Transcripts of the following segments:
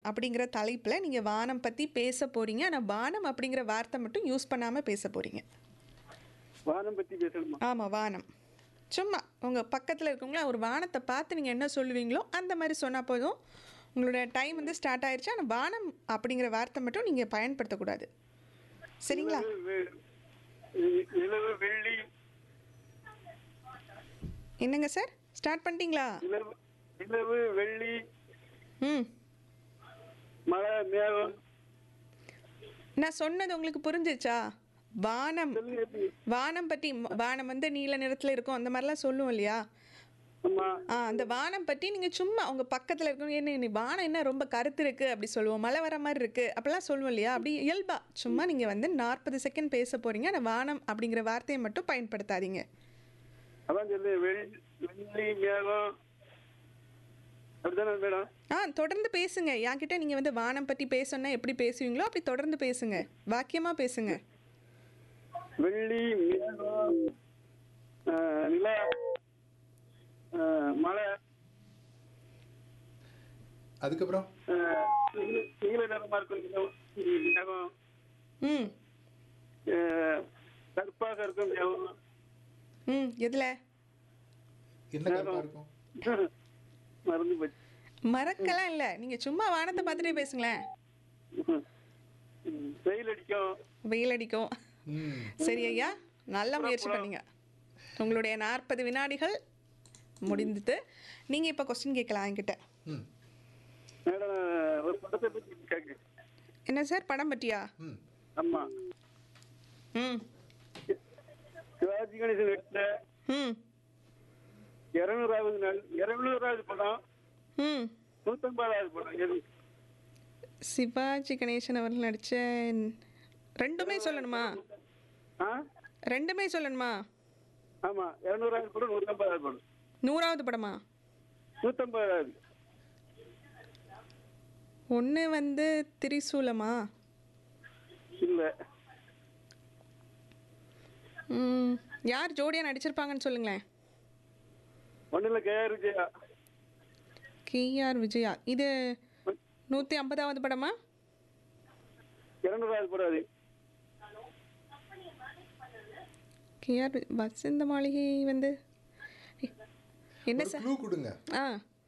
அப்படிங்கிற தலைப்பில் நீங்கள் வானம் பற்றி பேச போகிறீங்க ஆனால் வானம் அப்படிங்கிற வார்த்தை மட்டும் யூஸ் பண்ணாமல் பேச போகிறீங்க வானம் பத்தி பேசணுமா ஆமாம் வானம் சும்மா உங்கள் பக்கத்தில் இருக்கவங்கள ஒரு வானத்தை பார்த்து நீங்கள் என்ன சொல்லுவீங்களோ அந்த மாதிரி சொன்னால் போதும் உங்களோட டைம் வந்து ஸ்டார்ட் ஆயிடுச்சு ஆனால் வானம் அப்படிங்கிற வார்த்தை மட்டும் நீங்கள் பயன்படுத்தக்கூடாது சரிங்களா நிலவு, வெ- நிலவு வெள்ளி என்னங்க சார் ஸ்டார்ட் பண்ணிட்டீங்களா நிலவு நிலவு வெள்ளி ம் மழை மேகம் நான் சொன்னது உங்களுக்கு புரிஞ்சிச்சா வானம் சொல்லுங்க எப்படி வானம் பற்றி வானம் வந்து நீல நிறத்தில் இருக்கும் அந்த மாதிரிலாம் சொல்லுவோம் இல்லையா ஆமா ஆ அந்த வானம் பற்றி நீங்கள் சும்மா உங்கள் பக்கத்தில் இருக்கணும் என்ன நீ வானம் என்ன ரொம்ப கருத்து இருக்குது அப்படி சொல்லுவோம் மழை வர மாதிரி இருக்குது அப்படிலாம் சொல்லுவோம் இல்லையா அப்படி இயல்பா சும்மா நீங்கள் வந்து நாற்பது செகண்ட் பேச போகிறீங்க ஆனால் வானம் அப்படிங்கிற வார்த்தையை மட்டும் பயன்படுத்தாதீங்க அதான் சொல்லு வெள்ளி வெள்ளி மேகம் அப்படிதானே மேடம் ஆ தொடர்ந்து பேசுங்க என்கிட்ட நீங்கள் வந்து வானம் பற்றி பேசணுன்னா எப்படி பேசுவீங்களோ அப்படி தொடர்ந்து பேசுங்க வாக்கியமாக பேசுங்க வெள்ளி மேகம் ஆஹ், நிலா ஆஹ், மழை அதுக்கப்புறம் ஆஹ், நீல- நீல நிறமா இருக்கும் நிலம், மேகம் ம் ஆஹ், கருப்பாக இருக்கும் மேகம் ம் எதில் என்ன கருப்பா இருக்கும் மறந்து போச்சு மறக்கலாம் இல்லை நீங்கள் சும்மா வானத்தை பார்த்துட்டே பேசுங்களேன் ம், வெயில் அடிக்கும் வெயில் அடிக்கும் ம் சரி ஐயா நல்ல முயற்சி பண்ணீங்க உங்களுடைய நாற்பது வினாடிகள் முடிந்தது நீங்கள் இப்போ கொஸ்டின் கேட்கலாம் என்கிட்ட ம் மேடம் ஒரு படத்தை பத்தி கேட்க என்ன சார் படம் பற்றியா ம் ஆமா ம் சிவாஜி கணேசன் நடித்த ம் இருநூறாவது நாள் இருநூறாவது படம் ம் நூத்தம்பதாவது படம் எது சிவாஜி கணேசன் அவர்கள் நடித்த ரெண்டுமே சொல்லணுமா ஆ ரெண்டுமே சொல்லணுமா ஆமா இருநூறாவது படம் நூத்தம்பதாவது படம் நூறாவது படமா நூத்தம்பதாவது ஒன்று வந்து திரிசூலமா இல்ல ம் யார் ஜோடியாக நடிச்சிருப்பாங்கன்னு சொல்லுங்களேன் ஒண்ணுல கேஆர் விஜயா கேஆர் விஜயா இது நூற்றி ஐம்பதாவது படமா இருநூறாவது படம் அது கேஆர் வசந்த மாளிகை வந்து என்ன ஒரு சார் க்ளூ கொடுங்க ஆ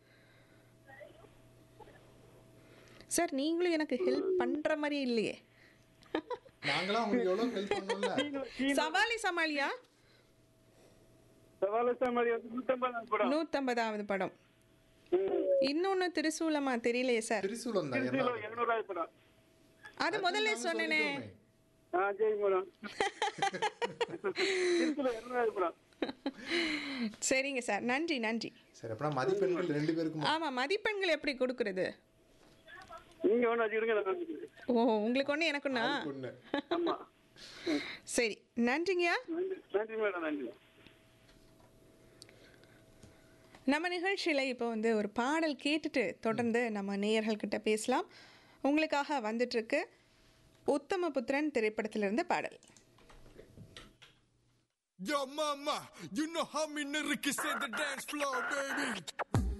சார் நீங்களும் எனக்கு ஹெல்ப் பண்ணுற மாதிரி இல்லையே நாங்களாம் உங்களுக்கு எவ்வளோ ஹெல்ப் பண்ணோம்ல சவாலி சமாளியா சவாலசாமி வந்து நூத்தம்பதாவது படம் நூற்றம்பதாவது படம் ம். இன்னொன்று திரிசூலமா தெரியலையே சார் திரிசூலம் தான் திருச்சியில என்ன இருநூறாவது படம் அது முதல்ல நாங்க சொன்னேனே சொல்லிட்டோமே. ஆ சரி மேடம் திருச்சியில இருநூறாவது படம் சரிங்க சார் நன்றி நன்றி சரி அப்படின்னா மதிப்பெண்கள் ரெண்டு பேருக்கும் ஆமாம் மதிப்பெண்கள் எப்படி கொடுக்கறது நீங்க ஒண்ணு வச்சுக்கிடுங்க நான் வச்சுக்கிறேன். ஓ உங்களுக்கு ஒன்று எனக்குண்ணா ஒன்று ஆமா சரி நன்றிங்கய்யா நன்றி நன்றி மேடம் நன்றி நம்ம நிகழ்ச்சியில் இப்போ வந்து ஒரு பாடல் கேட்டுட்டு தொடர்ந்து நம்ம நேயர்கள்கிட்ட பேசலாம் உங்களுக்காக வந்துட்டுருக்கு உத்தமபுத்திரன் திரைப்படத்திலிருந்து பாடல் Yo, mama, you know how me niggas hit the dance floor, baby.